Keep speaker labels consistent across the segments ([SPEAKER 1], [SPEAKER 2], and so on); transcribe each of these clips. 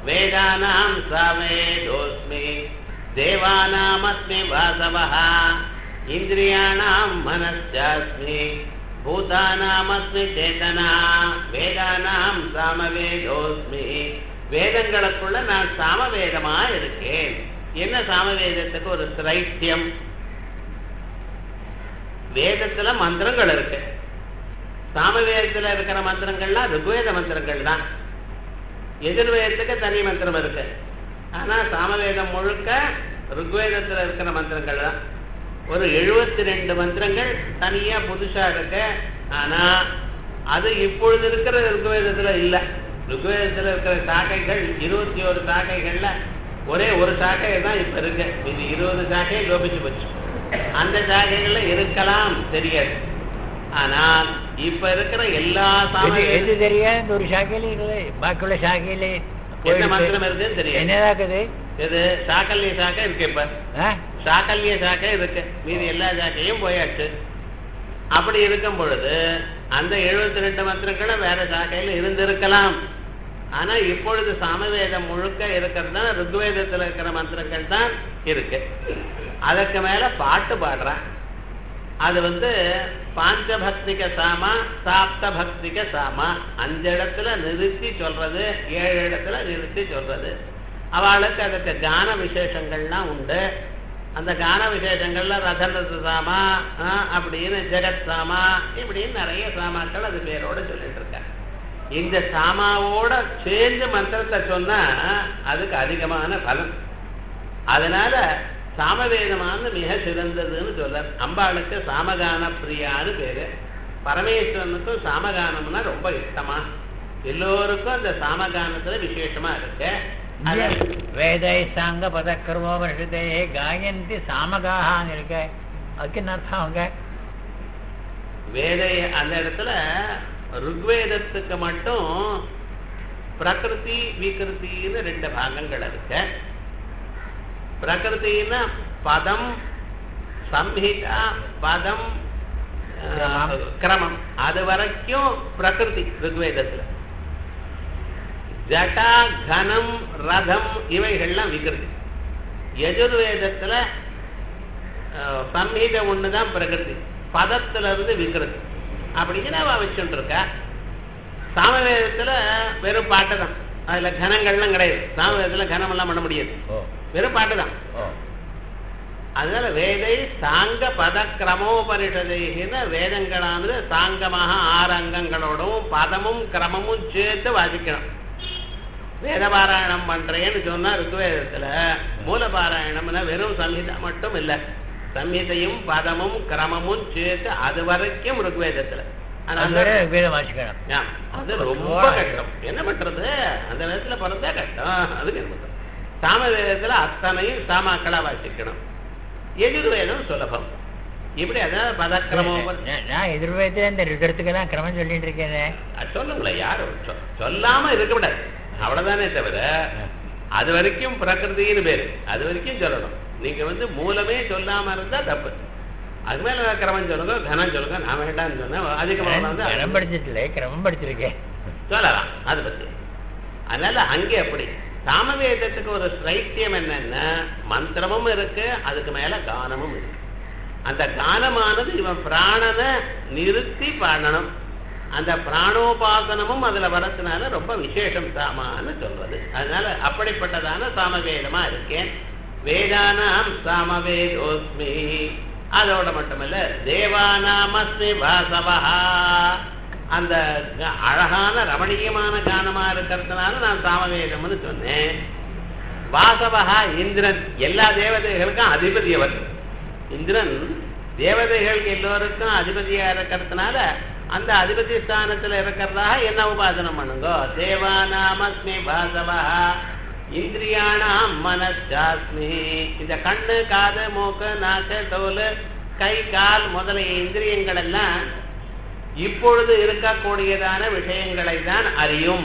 [SPEAKER 1] வேதானாம் சவேதோஸ்மி தேவானாமஸ்மி வாசவः இந்திரியாணாம் மனச்சாஸ்மி பூதானாமஸ்மி சேதனா வேதானாம் சாமவேதோஸ்மி வேதங்களுக்குள்ள நான் சாமவேதமா இருக்கேன் என்ன சாமவேதத்துக்கு ஒரு சிரைத்தியம் வேதத்துல மந்திரங்கள் இருக்கு சாமவேதத்துல இருக்கிற மந்திரங்கள்லாம் ருக்வேத மந்திரங்கள் தான் எதிர்வேதத்துக்கு தனி மந்திரம் இருக்கு ஆனா சாமவேதம் முழுக்க ருக்வேதத்துல இருக்கிற மந்திரங்கள் தான் ஒரு எழுபத்தி ரெண்டு மந்திரங்கள் தனியா புதுசா இருக்கு ஆனா அது இப்பொழுது இருக்கிற ருக்வேதத்துல இல்ல ருக்வேதத்துல இருக்கிற சாக்கைகள் இருபத்தி ஒரு சாக்கைகள்ல ஒரே ஒரு சாக்கை தான் இப்ப இருக்கு இது இருபது சாக்கையை லோபிச்சு போச்சு அந்த சாக்கைகள்ல இருக்கலாம் தெரியாது ஆனால் இப்ப இருக்கிற எல்லா
[SPEAKER 2] எது
[SPEAKER 1] சாமவேத
[SPEAKER 2] எது தெரியாது இந்த ஒரு சாக்கையில இல்லை பாக்கியுள்ள சாக்கையில
[SPEAKER 1] என்ன மந்திரம் இருக்குன்னு தெரியாது
[SPEAKER 2] என்னதாக்குது
[SPEAKER 1] இது சாக்கல்ய சாக்கை இருக்கு இப்ப
[SPEAKER 2] ஆ?
[SPEAKER 1] சாக்கல்ய சாக்கை இருக்கு மீதி எல்லா சாக்கையும் போயாச்சு அப்படி இருக்கும் பொழுது அந்த எழுபத்தி ரெண்டு மந்திரங்களும் வேற சாக்கையில இருந்திருக்கலாம் ஆனா இப்பொழுது சாமவேதம் முழுக்க இருக்கிறது தான் ருக்வேதத்துல இருக்கிற மந்திரங்கள் தான் இருக்கு அதற்கு மேல பாட்டு பாடுறான் அது வந்து பாஞ்சபக்திக சாமா சாப்த பக்திக சாமா அஞ்சு இடத்துல நிறுத்தி சொல்றது ஏழு இடத்துல நிறுத்தி சொல்றது அவளுக்கு அதுக்கு கான விசேஷங்கள்லாம் உண்டு அந்த கான விசேஷங்கள்ல ரதனத்து சாமா ஆ, அப்படின்னு ஜெகத் சாமா இப்படின்னு நிறைய சாமாக்கள் அது பேரோட சொல்லிட்டு இருக்க இந்த சாமாவோட சேர்ந்து மந்திரத்தை சொன்னா அதுக்கு அதிகமான பலன் அதனால சாமவேதமான மிக சிறந்ததுன்னு சொல்றார் அம்பாளுக்கு சாமகான பிரியான்னு பேரு பரமேஸ்வரனுக்கும் சாமகானம்னா ரொம்ப இஷ்டமா எல்லோருக்கும் அந்த சாமகானத்துல விசேஷமா இருக்கு அது-
[SPEAKER 2] வேதை சாங்க பதக்கிரமோபனிஷத்தை காயந்தி சாமகாகான்னு இருக்க அதுக்கு என்ன அர்த்தம் அவங்க
[SPEAKER 1] வேதை அந்த இடத்துல ருக்வேதத்துக்கு மட்டும் பிரகிருதி விகிருத்தின்னு ரெண்டு பாகங்கள் இருக்கு பிரகிருத்தின்னா பதம் சம்ஹிதா பதம் ஆஹ், கிரமம் அது வரைக்கும் பிரகிருதி ருக்வேதத்துல ஜட்டா கனம் ரதம் இவைகள்லாம் விகிருதி எஜுர்வேதத்துல ஆஹ், சம்ஹித ஒண்ணுதான் பிரகிருதி பதத்துல இருந்து விகிருதி அப்படின்னு அவ வச்சுட்டு இருக்கா சாமவேதத்துல வெறும் பாட்டு தான் அதுல கனங்கள்லாம் கிடையாது சாமவேதத்துல கனம் எல்லாம் பண்ண முடியாது
[SPEAKER 2] ஓ
[SPEAKER 1] வெறும் பாட்டு தான்
[SPEAKER 2] ஓ
[SPEAKER 1] அதனால வேதை சாங்க பத கிரமோபனிஷதைகிற வேதங்களானது சாங்கமாக ஆறு அங்கங்களோடும் பதமும் கிரமமும் சேர்த்து வாசிக்கணும் வேத பாராயணம் பண்றேன்னு சொன்னா ருக்வேதத்துல மூல பாராயணம்னா வெறும் சம்ஹிதா மட்டும் இல்ல சம்ஹிதையும் பதமும் கிரமமும் சேர்த்து அது வரைக்கும் ருக்வேதத்துல ஆனா
[SPEAKER 2] அது
[SPEAKER 1] அந்த-
[SPEAKER 2] வரை வேதம் வாசிக்கணும்
[SPEAKER 1] ஆ, அது ரொம்ப கஷ்டம் என்ன பண்றது அந்த நேரத்துல பிறந்தா கஷ்டம் அதுக்கு என்ன பண்றது சாமவேதத்துல அத்தனையும் சாமாக்களா வாசிக்கணும் எதிர்வேதம் சுலபம் இப்படி அதாவது பதக்கிரமம்
[SPEAKER 2] நான் நான் எதிர்வேதத்துல இந்த ரிதத்துக்கெல்லாம் கிரமம் சொல்லிட்டு இருக்கேனே
[SPEAKER 1] அது சொல்லுங்களேன் யாரும் சொ- சொல்லாம இருக்கக்கூடாது அவ்வளவுதானே தவிர அது வரைக்கும் பிரகிருதின்னு பேரு அது வரைக்கும் சொல்லணும் நீங்க வந்து மூலமே சொல்லாம இருந்தா தப்பு அது மேல கிரமம் சொல்லுங்க கனம் சொல்லுங்க நான் வேண்டாம்னு சொன்னா அதிகமாக வந்து
[SPEAKER 2] கிரமம் படிச்சிட்டு கிரமம் படிச்சிருக்கேன்
[SPEAKER 1] சொல்லலாம் அதை பத்தி அதனால அங்கே அப்படி சாமவேதத்துக்கு ஒரு ஸ்ரைத்தியம் என்னன்னா மந்திரமும் இருக்கு அதுக்கு மேல கானமும் இருக்கு அந்த கானமானது இவன் பிராணனை நிறுத்தி பாடணும் அந்த பிராணோபாசனமும் அதுல வரதுனால ரொம்ப விசேஷம் சாமான்னு சொல்றது அதனால அப்படிப்பட்டதான சாமவேதமா இருக்கேன் வேதானாம் சாமவேதோஸ்மி அதோட மட்டுமல்ல தேவானாமஸ்மி வாசவஹா அந்த க- அழகான ரமணீயமான கானமா இருக்கிறதுனால நான் சாமவேதம்னு சொன்னேன் வாசவஹா இந்திரன் எல்லா தேவதைகளுக்கும் அதிபதி அவர் இந்திரன் தேவதைகளுக்கு எல்லோருக்கும் அதிபதியா இருக்கிறதுனால அந்த அதிபதி ஸ்தானத்துல இருக்கிறதாக என்ன உபாசனம் பண்ணுங்க தேவானாமஸ்மி வாசவஹா இந்திரியாணாம் மனசாஸ்மி இந்த கண்ணு காது மூக்கு நாக்கு தோல் கை கால் முதலிய இந்திரியங்கள் எல்லாம் இப்பொழுது இருக்கக்கூடியதான விஷயங்களை தான் அறியும்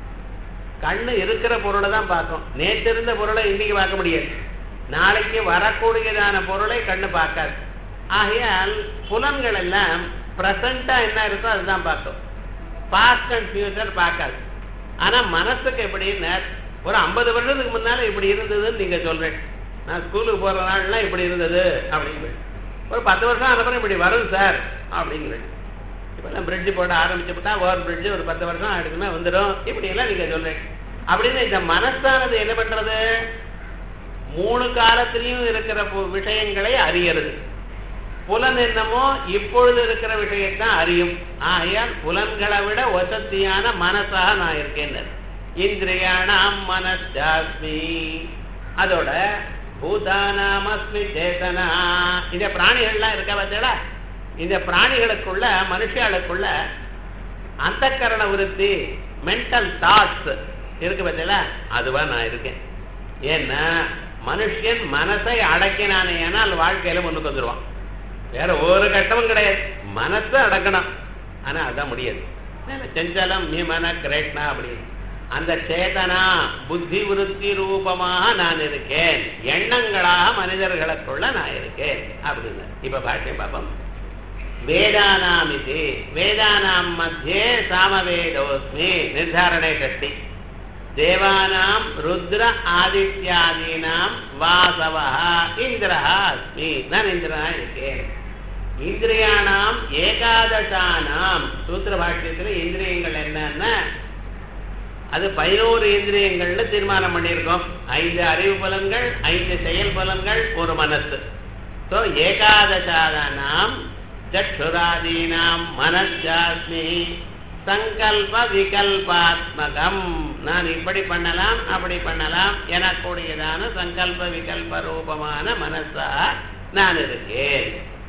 [SPEAKER 1] கண்ணு இருக்கிற பொருளை தான் பார்க்கும் நேற்று இருந்த பொருளை இன்னைக்கு பார்க்க முடியாது நாளைக்கு வரக்கூடியதான பொருளை கண்ணு பார்க்காது ஆகையால் புலன்கள் எல்லாம் பிரசண்டா என்ன இருக்கோ அதுதான் பார்க்கும் பாஸ்ட் அண்ட் ஃபியூச்சர் பார்க்காது ஆனா மனசுக்கு எப்படின்னா ஒரு ஐம்பது வருஷத்துக்கு முன்னால இப்படி இருந்ததுன்னு நீங்க சொல்றேன் நான் ஸ்கூலுக்கு போற நாள்லாம் இப்படி இருந்தது அப்படிங்கிறேன் ஒரு பத்து வருஷம் அப்புறம் இப்படி வரும் சார் அப்படிங்கிறேன் இப்பெல்லாம் பிரிட்ஜ் போட ஆரம்பிச்சு விட்டா ஓவர் பிரிட்ஜ் ஒரு பத்து வருஷம் ஆயிடுச்சுன்னா வந்துடும் இப்படி எல்லாம் நீங்க சொல்றேன் அப்படின்னு இந்த மனசானது என்ன பண்றது மூணு காலத்திலையும் இருக்கிற பு- விஷயங்களை அறியறது புலன் என்னமோ இப்பொழுது இருக்கிற விஷயத்தான் அறியும் ஆகையால் புலன்களை விட வசத்தியான மனசாக நான் இருக்கேன் இந்திரியாணாம் மனசாஸ்மி அதோட பூதானாம் அஸ்மி சேதனா இந்த பிராணிகள்லாம் இருக்க பார்த்தீங்களா இந்த பிராணிகளுக்குள்ள மனுஷர்களுக்குள்ள அந்தக்கரண விருத்தி மென்டல் தாட்ஸ் இருக்கு பார்த்தீங்களா அதுவா நான் இருக்கேன் ஏன்னா மனுஷன் மனசை அடக்கினானே ஆனால் வாழ்க்கையில முன்னுக்கு வந்துருவான் வேற ஒரு கட்டமும் கிடையாது மனசை அடக்கணும் ஆனா அதான் முடியாது ஏன்னா செஞ்சலம் மீமன கிரேட்னா அப்படின்னு அந்த சேதனா புத்தி விருத்தி ரூபமாக நான் இருக்கேன் எண்ணங்களாக மனிதர்களுக்குள்ள நான் இருக்கேன் அப்படின்னு இப்ப பாட்டியம் பாப்போம் வேதானாம் இது வேதானாம் மத்தியே சாமவேதோஸ்மி நிர்தாரணே ஷஷ்டி தேவானாம் ருத்ர ஆதித்யாதீனாம் வாசவா இந்திரஹா அஸ்மி நான் இந்திரனா இருக்கேன் இந்திரியானாம் ஏகாதசானாம் சூத்திர பாஷ்யத்தில் இந்திரியங்கள் என்னன்னா அது பதினோரு இந்திரியங்கள்னு தீர்மானம் பண்ணியிருக்கோம் ஐந்து அறிவு பலன்கள் ஐந்து செயல் பலன்கள் ஒரு மனசு ஸோ ஏகாதசாதானாம் சற்றுராதீனாம் மனஜாஸ்மி சங்கல்ப விகல்பாத்மகம் நான் இப்படி பண்ணலாம் அப்படி பண்ணலாம் எனக்கூடியதான சங்கல்ப விகல்ப ரூபமான மனசா நான் இருக்கேன்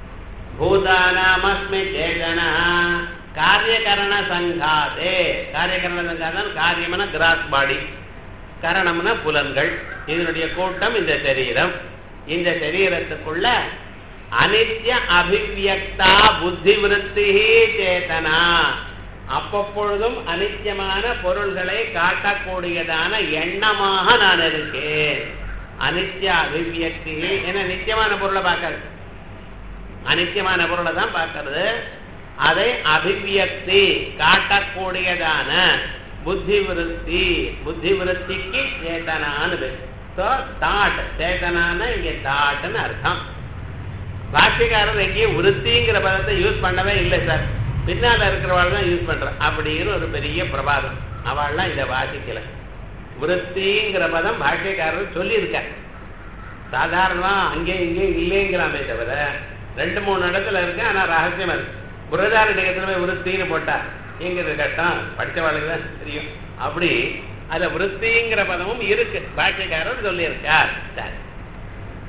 [SPEAKER 1] பூதானாமஸ்மி சேதனா காரியகரண சங்காதே காரியகரண சங்காதம் காரியம்னா கிராஸ் பாடி கரணம்னா புலன்கள் இதனுடைய கூட்டம் இந்த சரீரம் இந்த சரீரத்துக்குள்ள அனித்ய அபிவியக்தா புத்தி விருத்தி சேதனா அப்பப்பொழுதும் அனித்தியமான பொருள்களை காட்டக்கூடியதான எண்ணமாக நான் இருக்கேன் அனித்ய அபிவியக்தி ஏன்னா நித்தியமான பொருளை பார்க்கறது அனித்தியமான பொருளை தான் பார்க்கறது அதை அபிவியக்தி காட்டக்கூடியதான புத்தி விருத்தி புத்தி விருத்திக்கு சேதனானது ஸோ தாட் சேதனான இங்க தாட்னு அர்த்தம் பாஷ்யக்காரர் எங்கேயும் விருத்திங்கிற பதத்தை யூஸ் பண்ணவே இல்லை சார் பின்னால இருக்கிறவாள் தான் யூஸ் பண்றான் அப்படின்னு ஒரு பெரிய பிரபாதம் அவள்லாம் இதை வாசிக்கல விருத்திங்கிற பதம் பாஷ்யக்காரர் சொல்லியிருக்கார் சாதாரணமா அங்கே இங்கே இல்லைங்கிறாமே தவிர ரெண்டு மூணு இடத்துல இருக்கு ஆனா ரகசியமா இருக்கு புரதாரணியத்துல போய் விருத்தின்னு போட்டா எங்கிறது கஷ்டம் படிச்சவாளுக்கு தான் தெரியும் அப்படி அதுல விருத்திங்கிற பதமும் இருக்கு பாஷ்யக்காரர் சொல்லியிருக்கார் சரி